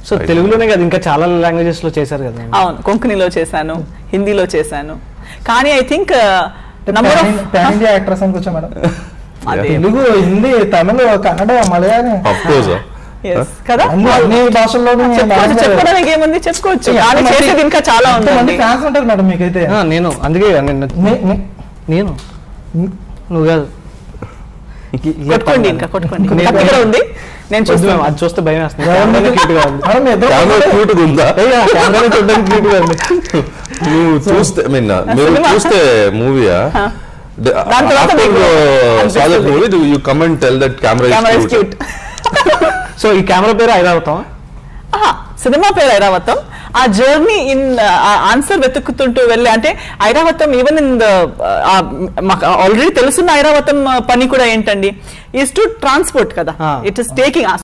So తెలుగులోనే కదా ఇంకా చాలా లాంగ్వేజెస్ లో చేశారు కదా అవును కొంకణిలో చేశాను హిందీలో చేశాను కానీ I think number of pan India actress అనుకోవచ్చా మేడం అదే Telugu Hindi Tamil Kannada Malayalam of course yes, కదా అన్ని అన్ని భాషల్లోనూ చెప్పుకోవచ్చు చెప్పుకోవడానికి ఏముంది చెప్పుకోవచ్చు కానీ చేసేది ఇంకా చాలా మంది ఉంది ఫ్యాన్స్ ఉంటారు మేడం మీకైతే ఆ, నేను అందుకే కదా నేను నే- నే- నేను నువ్వు కాదు కొట్టుకోండి ఇంకా కొట్టుకోండి నేను- కత్తి కూడా ఉంది నేను వద్దు చూస్తాను మ్యామ్, అది చూస్తే భయం వేస్తుంది ఎవరు కెమెరాలో మీకు- cute గా ఉంది మేడం, మీ ఇద్దరు కెమెరా క్యూట్ ఉందా అయ్యా, కెమెరాలో చూడడానికి cute గా ఉంది నువ్వు చూస్తే ఐ మీన్ మీరు సినిమా. చూస్తే మూవీయా దాని తర్వాత మీకు సాదర్ అనిపిస్తుంది. Movie you come and tell that camera camera is cute so ఈ కెమెరా పేరు ఐరావతం సినిమా పేరు ఐరావతం ఆ జర్నీ ఇన్ ఆన్సర్ వెతుకుతుంటూ వెళ్ళి అంటే ఐరావతం ఈవెన్ ఇన్ మాకు ఆల్రెడీ తెలుసున్న ఐరావతం uh, పని కూడా ఏంటండి ఈస్ టు ట్రాన్స్పోర్ట్ కదా Ah. It is taking